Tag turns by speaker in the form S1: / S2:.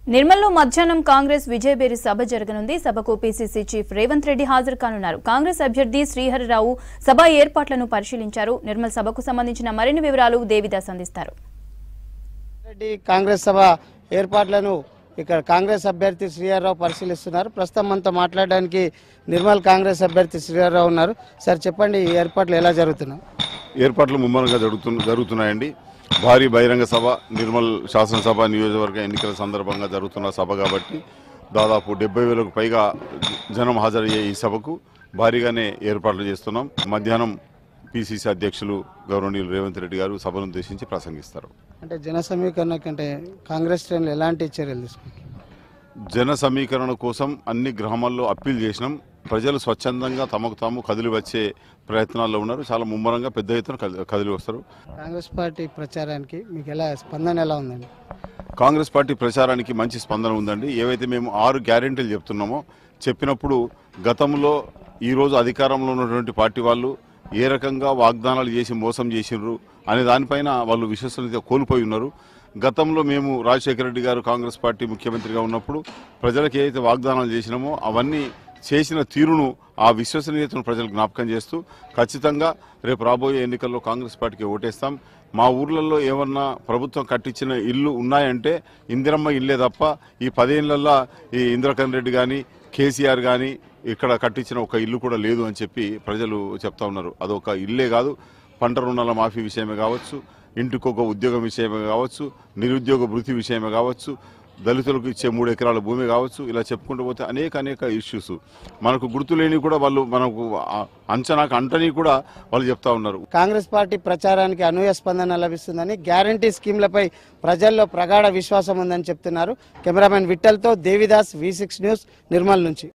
S1: నిర్మల్లో మధ్యాహ్నం కాంగ్రెస్ విజయబేరి సభ జరగనుంది సభకు పీసీసీ చీఫ్ రేవంత్ రెడ్డి హాజరు కానున్నారు కాంగ్రెస్ అభ్యర్థి శ్రీహరిరావు సభ ఏర్పాట్లను పరిశీలించారు నిర్మల్ సభకు సంబంధించిన మరిన్ని వివరాలు దేవిదాస్ అందిస్తారు
S2: రెడ్డి కాంగ్రెస్ సభ ఏర్పాట్లను ఇక్కడ కాంగ్రెస్ అభ్యర్థి శ్రీహర్రావు పరిశీలిస్తున్నారు ప్రస్తుతం మనతో మాట్లాడడానికి నిర్మల్ కాంగ్రెస్ అభ్యర్థి శ్రీహర్రావు ఉన్నారు సార్ చెప్పండి ఈ ఏర్పాట్లు ఎలా జరుగుతున్నాయి
S3: ఏర్పాట్లు ముమ్మరంగా జరుగుతు జరుగుతున్నాయండి భారీ బహిరంగ సభ నిర్మల్ శాసనసభ నియోజకవర్గ ఎన్నికల సందర్భంగా జరుగుతున్న సభ కాబట్టి దాదాపు డెబ్బై వేలకు పైగా జనం హాజరయ్యే ఈ సభకు భారీగానే ఏర్పాట్లు చేస్తున్నాం మధ్యాహ్నం పిసిసి అధ్యక్షులు గౌరవనీయులు రేవంత్ రెడ్డి గారు సభను ఉద్దేశించి ప్రసంగిస్తారు
S2: అంటే జన సమీకరణ కంటే కాంగ్రెస్ శ్రేణులు ఎలాంటి చర్యలు తీసుకుంటారు
S3: జన సమీకరణ కోసం అన్ని గ్రామాల్లో అప్పీల్ చేసినాం ప్రజలు స్వచ్ఛందంగా తమకు తాము కదిలి వచ్చే ప్రయత్నాల్లో ఉన్నారు చాలా ముమ్మరంగా పెద్ద ఎత్తున కది- కదిలి వస్తారు
S2: కాంగ్రెస్ పార్టీ ప్రచారానికి మీకు ఎలా స్పందన ఎలా ఉందండి
S3: కాంగ్రెస్ పార్టీ ప్రచారానికి మంచి స్పందన ఉందండి ఏవైతే మేము ఆరు గ్యారెంటీలు చెప్తున్నామో చెప్పినప్పుడు గతంలో ఈరోజు అధికారంలో ఉన్నటువంటి పార్టీ వాళ్ళు ఏ రకంగా వాగ్దానాలు చేసి మోసం చేసినారు అనే దానిపైన వాళ్ళు విశ్వసనీయత కోల్పోయి ఉన్నారు గతంలో మేము రాజశేఖర రెడ్డి గారు కాంగ్రెస్ పార్టీ ముఖ్యమంత్రిగా ఉన్నప్పుడు ప్రజలకు ఏదైతే వాగ్దానాలు చేసినామో అవన్నీ చేసిన తీరును ఆ విశ్వసనీయతను ప్రజలు జ్ఞాపకం చేస్తూ ఖచ్చితంగా రేపు రాబోయే ఎన్నికల్లో కాంగ్రెస్ పార్టీకి ఓటేస్తాం మా ఊర్లలో ఏమన్నా ప్రభుత్వం కట్టించిన ఇల్లు ఉన్నాయంటే ఇందిరమ్మ ఇల్లే తప్ప ఈ పదేళ్లలో ఈ ఇంద్రకరణ్ రెడ్డి కానీ కేసీఆర్ కానీ ఇక్కడ కట్టించిన ఒక ఇల్లు కూడా లేదు అని చెప్పి ప్రజలు చెప్తా ఉన్నారు అదొక ఇల్లే కాదు పంట రుణాల మాఫీ విషయమే కావచ్చు ఇంటికొక ఉద్యోగం విషయమే కావచ్చు నిరుద్యోగ వృత్తి విషయమే కావచ్చు దళితులకు ఇచ్చే మూడు ఎకరాల భూమి కావచ్చు ఇలా చెప్పుకుంటూ పోతే అనేక అనేక ఇష్యూస్ మనకు గుర్తులేని కూడా వాళ్ళు మనకు ఆ- అంచనాకు అంటని కూడా వాళ్ళు చెప్తా ఉన్నారు
S2: కాంగ్రెస్ పార్టీ ప్రచారానికి అనూహ్య స్పందన లభిస్తుందని గ్యారంటీ స్కీమ్లపై ప్రజల్లో ప్రగాఢ విశ్వాసం ఉందని చెప్తున్నారు కెమెరామెన్ విఠల్తో Devidas V six news Nirmal నుంచి